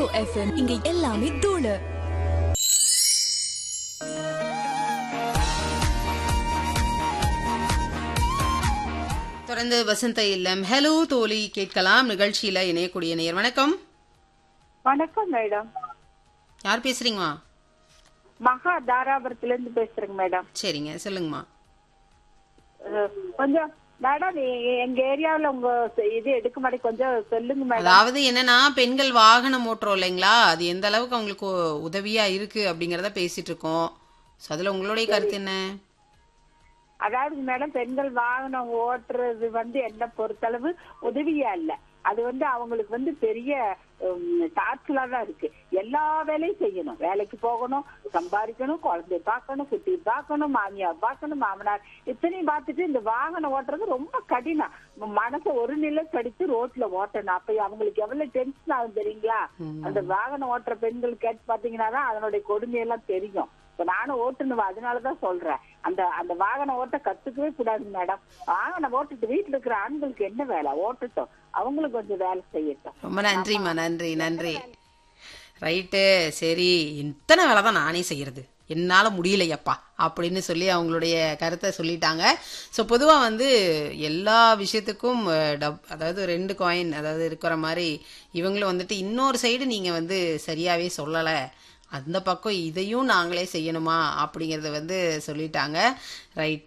rainbow FM இங்க எல்லாமே தூளு தொடர்ந்து வசந்த இல்லம் ஹலோ தோழி கேட்கலாம் நிகழ்ச்சியில இணையக்கூடிய நேர் வணக்கம் வணக்கம் மேடம் யார் பேசுறீங்கம்மா மகா தாராபுரத்துல இருந்து பேசுறேங்க மேடம் சரிங்க சொல்லுங்கம்மா அஹ், கொஞ்சம் மேடம் எ- எங்க ஏரியாவுல உங்க ச- இது எடுக்க மாட்டேங்க கொஞ்சம் சொல்லுங்க மேடம் அதாவது என்னன்னா பெண்கள் வாகனம் ஓட்டுறோம் இல்லைங்களா அது எந்த அளவுக்கு அவங்களுக்கு உ- உதவியா இருக்கு அப்படிங்கறத பேசிட்டு இருக்கோம் So, அதுல உங்களுடைய கருத்து என்ன அதாவது மேடம் பெண்கள் வாகனம் ஓட்டுறது வந்து என்ன பொறுத்தளவு உதவியா இல்ல அது வந்து அவங்களுக்கு வந்து பெரிய டார்ச்சலா தான் இருக்கு எல்லா வேலையும் செய்யணும் வேலைக்கு போகணும் சம்பாதிக்கணும் குழந்தைய பார்க்கணும் குட்டி பார்க்கணும் மாமியார் பார்க்கணும் மாமனார் இத்தனையும் பார்த்துட்டு இந்த வாகனம் ஓட்டுறது ரொம்ப கடினம் மனசை ஒரு நிலை படித்து ரோட்ல ஓட்டணும் அப்ப அவங்களுக்கு எவ்வளவு டென்ஷன் ஆகும் தெரியுங்களா அந்த வாகனம் ஓட்டுற பெண்கள் கேட்டு பாத்தீங்கன்னா தான் அதனுடைய கொடுமையெல்லாம் தெரியும் இப்ப நானும் ஓட்டுனுவா அதனாலதான் சொல்றேன் அந்த அந்த வாகனம் ஓட்ட கத்துக்கவே கூடாது மேடம் வாகனம் ஓட்டுட்டு வீட்டுல இருக்கிற ஆண்களுக்கு என்ன வேலை ஓட்டட்டும் அவங்களுக்கு கொஞ்சம் வேலை செய்யட்டும் ரொம்ப நன்றிம்மா நன்றி நன்றி ரைட்டு சரி இத்தனை வேலை தான் நானே செய்யறது என்னால முடியலையப்பா அப்படின்னு சொல்லி அவங்களுடைய கருத்தை சொல்லிட்டாங்க ஸோ பொதுவாக வந்து எல்லா விஷயத்துக்கும் அஹ், டப் அதாவது ரெண்டு காயின் அதாவது இருக்கிற மாதிரி இவங்களும் வந்துட்டு இன்னொரு சைடு நீங்கள் வந்து சரியாகவே சொல்லலை அந்த பக்கம் இதையும் நாங்களே செய்யணுமா அப்படிங்கறத வந்து சொல்லிட்டாங்க ரைட்